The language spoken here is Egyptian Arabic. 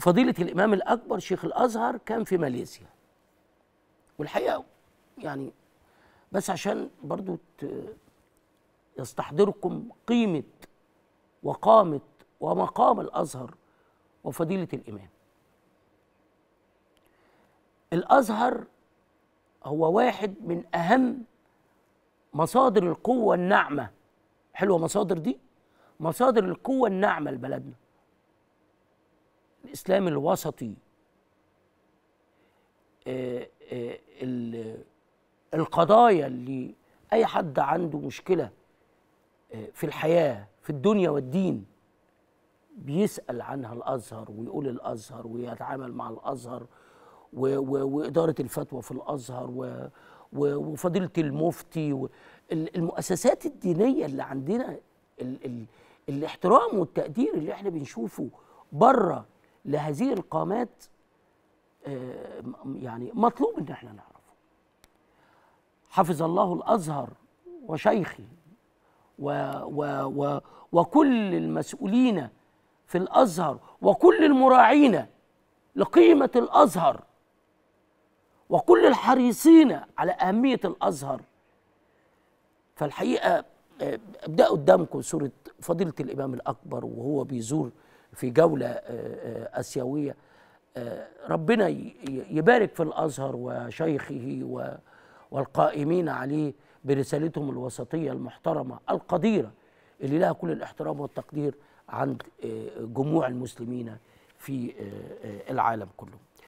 وفضيلة الإمام الأكبر شيخ الأزهر كان في ماليزيا والحقيقة يعني بس عشان برضو يستحضركم قيمة وقامة ومقام الأزهر وفضيلة الإمام الأزهر هو واحد من أهم مصادر القوة الناعمة حلوة مصادر دي مصادر القوة الناعمة لبلدنا الإسلام الوسطي آه، آه، القضايا اللي أي حد عنده مشكلة آه، في الحياة في الدنيا والدين بيسأل عنها الأزهر ويقول الأزهر ويتعامل مع الأزهر وإدارة الفتوى في الأزهر وفضيلة المفتي المؤسسات الدينية اللي عندنا ال ال الاحترام والتقدير اللي احنا بنشوفه بره لهذه القامات آه، يعني مطلوب ان احنا نعرفه حفظ الله الازهر وشيخي و و و وكل المسؤولين في الازهر وكل المراعين لقيمه الازهر وكل الحريصين على اهميه الازهر فالحقيقه آه، ابدا قدامكم صوره فضيله الامام الاكبر وهو بيزور في جوله آه، آه، اسيويه ربنا يبارك في الازهر وشيخه والقائمين عليه برسالتهم الوسطيه المحترمه القديره اللي لها كل الاحترام والتقدير عند جموع المسلمين في العالم كله